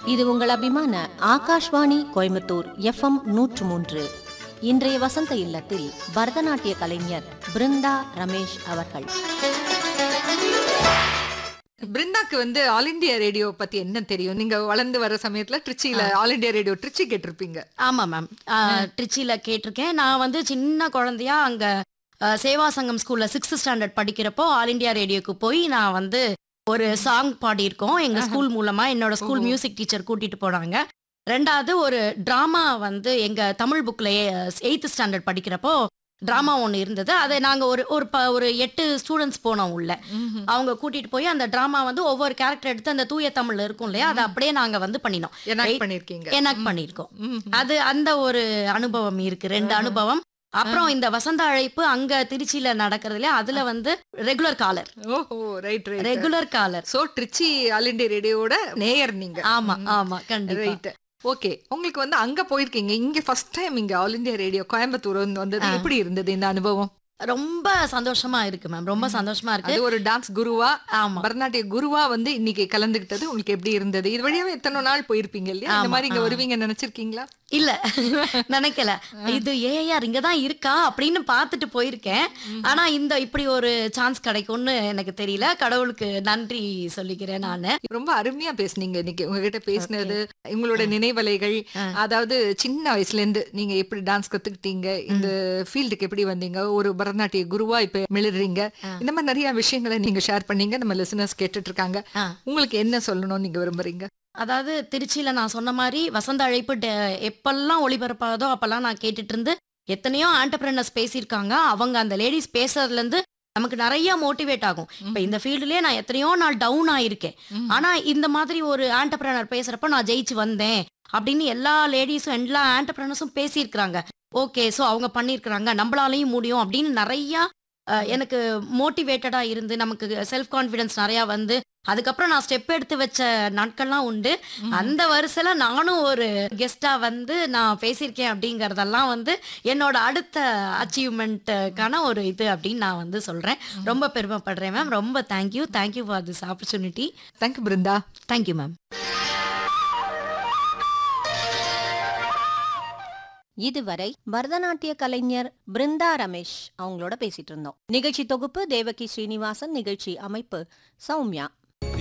இது உங்கள் அபிமான ஆகாஷ்வாணி கோயம்புத்தூர் எஃப்எம் நூற்று மூன்று இன்றைய வசந்த இல்லத்தில் பரதநாட்டிய கலைஞர் பிருந்தா ரமேஷ் அவர்கள் பிருந்தாக்கு வந்து ஆல் இந்தியா ரேடியோ பத்தி என்ன தெரியும் நீங்க வளர்ந்து வர சமயத்துல திருச்சியில ஆல் இந்தியா ரேடியோ திருச்சி கேட்டிருப்பீங்க ஆமா மேம் திருச்சியில கேட்டிருக்கேன் நான் வந்து சின்ன குழந்தையா அங்க ஆ, சேவா சங்கம் ஸ்கூல்ல சிக்ஸ்த் ஸ்டாண்டர்ட் படிக்கிறப்போ ஆல் இந்தியா ரேடியோக்கு போய் நான் வந்து ஒரு சாங் பாடியிருக்கோம் எங்க ஸ்கூல் மூலமா என்னோட ஸ்கூல் ஓஹோ. மியூசிக் டீச்சர் கூட்டிட்டு போனாங்க ரெண்டாவது ஒரு டிராமா வந்து எங்க தமிழ் புக்லயே எயித்து ஸ்டாண்டர்ட் படிக்கிறப்போ டிராமா ஒன்று இருந்தது அதை நாங்க ஒரு ஒரு ப- ஒரு எட்டு ஸ்டூடெண்ட்ஸ் போனோம் உள்ள அவங்க கூட்டிட்டு போய் அந்த டிராமா வந்து ஒவ்வொரு கேரக்டர் எடுத்து அந்த தூய தமிழ்ல இருக்கும் இல்லையா அதை அப்படியே நாங்க வந்து பண்ணினோம் எனாக்ட் Eight- பண்ணிருக்கீங்க எனாக்ட் பண்ணியிருக்கோம் ம். அது அந்த ஒரு அனுபவம் இருக்கு ரெண்டு ஆஹா. அனுபவம் அப்புறம் இந்த வசந்த அழைப்பு அங்க திருச்சியில நடக்கிறதுல அதுல வந்து ரெகுலர் காலர் ஓஹோ right right regular caller so Trichy all India ரேடியோட நேயர் நீங்க ஆமா ஆமா கண்டிப்பா ரைட் ஓகே உங்களுக்கு வந்து அங்க போயிருக்கீங்க இங்க ஃபர்ஸ்ட் டைம் இங்க ஆல் இந்தியா ரேடியோ கோயம்புத்தூர் வந்து வந்தது எப்படி இருந்தது இந்த அனுபவம் ரொம்ப சந்தோஷமா இருக்கு மேம் ரொம்ப சந்தோஷமா இருக்கு அது ஒரு டான்ஸ் குருவா ஆமா பரதநாட்டிய குருவா வந்து இன்னைக்கு கலந்துகிட்டது உங்களுக்கு எப்படி இருந்தது இது வழியாவே எத்தனை நாள் போயிருப்பீங்க இல்லையா இந்த ஆமா, மாதிரி இங்க ஆ. வருவீங்க நினைச்சிருக்கீங்களா இல்ல நினைக்கல இது ஏஆர் இங்கதான் இருக்கா அப்படின்னு பார்த்துட்டு போயிருக்கேன் ஆனா இந்த இப்படி ஒரு சான்ஸ் கிடைக்கும்னு எனக்கு தெரியல கடவுளுக்கு நன்றி சொல்லிக்கிறேன் நானு ரொம்ப அருமையா பேசுனீங்க இன்னைக்கு உங்ககிட்ட பேசினது உங்களோட நினைவலைகள் அதாவது சின்ன வயசுல இருந்து நீங்க எப்படி டான்ஸ் கத்துக்கிட்டீங்க இந்த ஃபீல்டுக்கு எப்படி வந்தீங்க ஒரு பரதநாட்டிய குருவா இப்ப மிளறீங்க இந்த மாதிரி நிறைய விஷயங்களை நீங்க ஷேர் பண்ணீங்க நம்ம லிசனர்ஸ் கேட்டுட்டு இருக்காங்க ஆ. உங்களுக்கு என்ன சொல்லணும்னு நீங்க விரும்புறீங்க அதாவது திருச்சியில நான் சொன்ன மாதிரி வசந்த அழைப்பு டெ- எப்பெல்லாம் ஒளிபரப்பாதோ அப்பெல்லாம் நான் கேட்டுட்டு இருந்து எத்தனையோ ஆண்டர்பிரனர்ஸ் பேசியிருக்காங்க அவங்க அந்த லேடிஸ் பேசுறதுல இருந்து நமக்கு நிறைய மோட்டிவேட் ஆகும் இப்ப இந்த ஃபீல்டுலயே நான் எத்தனையோ நாள் டவுன் ஆயிருக்கேன் ம். ஆனா இந்த மாதிரி ஒரு ஆண்டர்பிரனர் பேசுறப்ப நான் ஜெயிச்சு வந்தேன் அப்படின்னு எல்லா லேடிஸும் எல்லா ஆண்டர்பிரனர்ஸும் பேசியிருக்கிறாங்க ஓகே ஸோ அவங்க பண்ணியிருக்கிறாங்க நம்மளாலையும் முடியும் அப்படின்னு நிறைய அஹ், எனக்கு மோட்டிவேட்டடா இருந்து நமக்கு செல்ஃப் கான்ஃபிடன்ஸ் நிறைய வந்து அதுக்கப்புறம் நான் ஸ்டெப் எடுத்து வச்ச நாட்கள்லாம் உண்டு அந்த வரிசையில நானும் ஒரு கெஸ்டா வந்து நான் பேசியிருக்கேன் அப்படிங்கறதெல்லாம் வந்து என்னோட அடுத்த அச்சீவ்மெண்ட்டுக்கான ஒரு இது அப்படின்னு நான் வந்து சொல்றேன் ரொம்ப பெருமைப்படுறேன் மேம் ரொம்ப thank you thank you for this opportunity thank you Brinda thank you ma'am இதுவரை பரதநாட்டிய கலைஞர் பிருந்தா ரமேஷ் அவங்களோட பேசிட்டு இருந்தோம் நிகழ்ச்சி தொகுப்பு தேவகி ஸ்ரீனிவாசன் நிகழ்ச்சி அமைப்பு சௌமியா